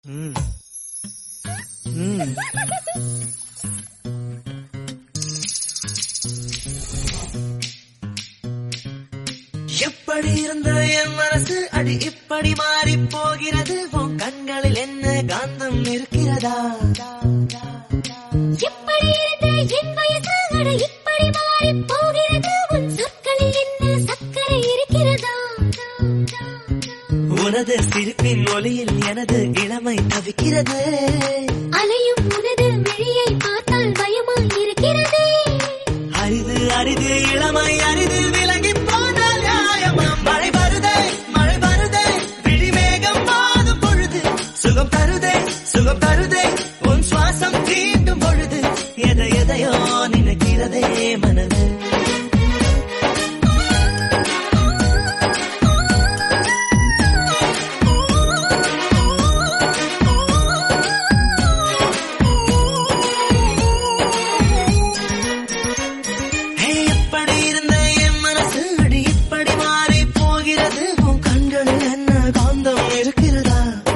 ம். ம். எப்படி இருந்த என் மனசு அடி இப்படி மாறி போகிறது உன் கண்களில் என்ன காந்தம் இருக்கிறதா எப்படி இருந்த என் வயசு அட இப்படி மாறிப் போகிறது உன் சொற்களில் என்ன சர்க்கரை இருக்கிறதா உனது சிரிப்பின் ஒளியில் எனது இளமை தவிக்கிறது அலையும் உனது விழியை பார்த்தால் பயமாய் இருக்கிறதே அரிது அரிது இளமை அரிது விலகி போனால் நியாயமா மழை வருதே மழை வருதே விழிமேகம் மாதும் பொழுது சுகம் தருதே சுகம் தருதே உன் சுவாசம் தீண்டும் பொழுது எதை எதையோ நினைக்கிறதே மனது ஹே, எப்படி இருந்த என் மனசு அடி இப்படி மாறி போகிறது உன் கண்களில் என்ன காந்தம் இருக்கிறதா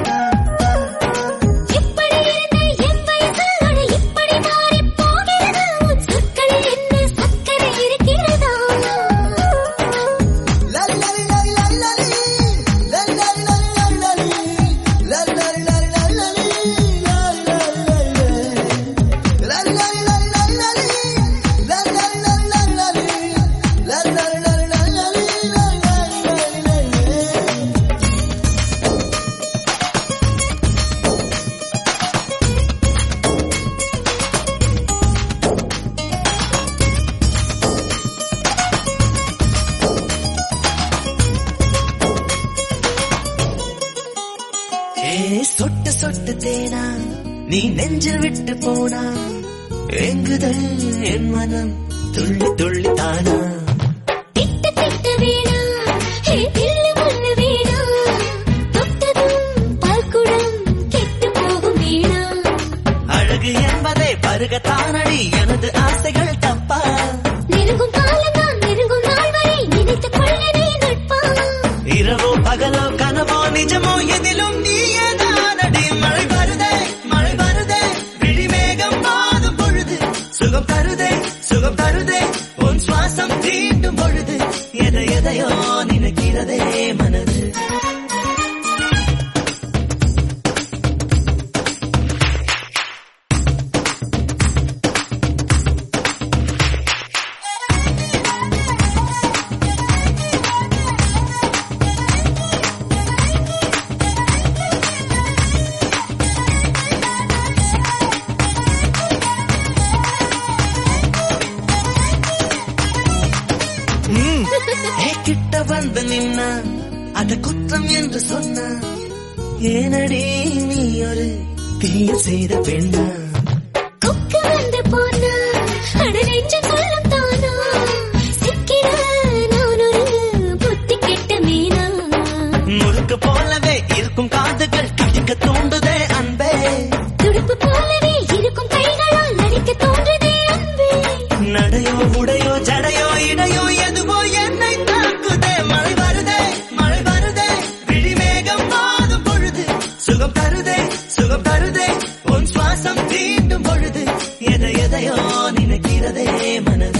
எப்படி இருந்த என் வயசு அட இப்படி மாறிப் போகிறது உன் சொற்களில் என்ன சர்க்கரை இருக்கிறதா ஏ சொட்டு சொட்டு தேனா நீ நெஞ்சில் விட்டு போனா எங்குதல் என் மனம் துள்ளி துள்ளி தானா திட்டு திட்டு வேணா ஹே தில்லு முள்ளு வேணா தொட்டதும் பால்குடம் கெட்டு போகும் வேணா அழகு என்பதை பருகத்தானடி எனது ஆசைகள் தப்பா நெருங்கும் காலம்தான் நெருங்கும் நாள் வரை நினைத்துக் கொள்ளவே நட்பா இரவோ பகலோ கனவோ நிஜமோ எதிலும் நீயே தானடி மழை வருதே மழை வருதே விழிமேகம் மாதும் பொழுது சுகம் தருதே சுகம் தருதே உன் சுவாசம் தீண்டும் பொழுது எதை எதையோ நினைக்கிறதே மனது ஏ கிட்ட வந்து நின்னா அத குற்றம் என்று சொன்னா ஏனடி நீ ஒரு தீய செய்த பெண்ணா கொக்கு வந்து போனா அட நெஞ்சு கொள்ளும் தானா சிக்கிட நான் ஒரு புத்தி கெட்ட மீனா முறுக்கு போலவே இருக்கும் காதுகள் கடிக்க தூண்டுதே அன்பே துடுப்பு போலவே இருக்கும் கைகளால் நடிக்க தோன்றுதே அன்பே நடையோ உடையோ ஜடையோ இடையோ எதுவோ என்னை தாக்குதே மழை வருதே மழை வருதே விழிமேகம் மாதும் பொழுது சுகம் தருதே சுகம் தருதே உன் சுவாசம் தீண்டும் பொழுது எதை எதையோ நினைக்கிறதே மனது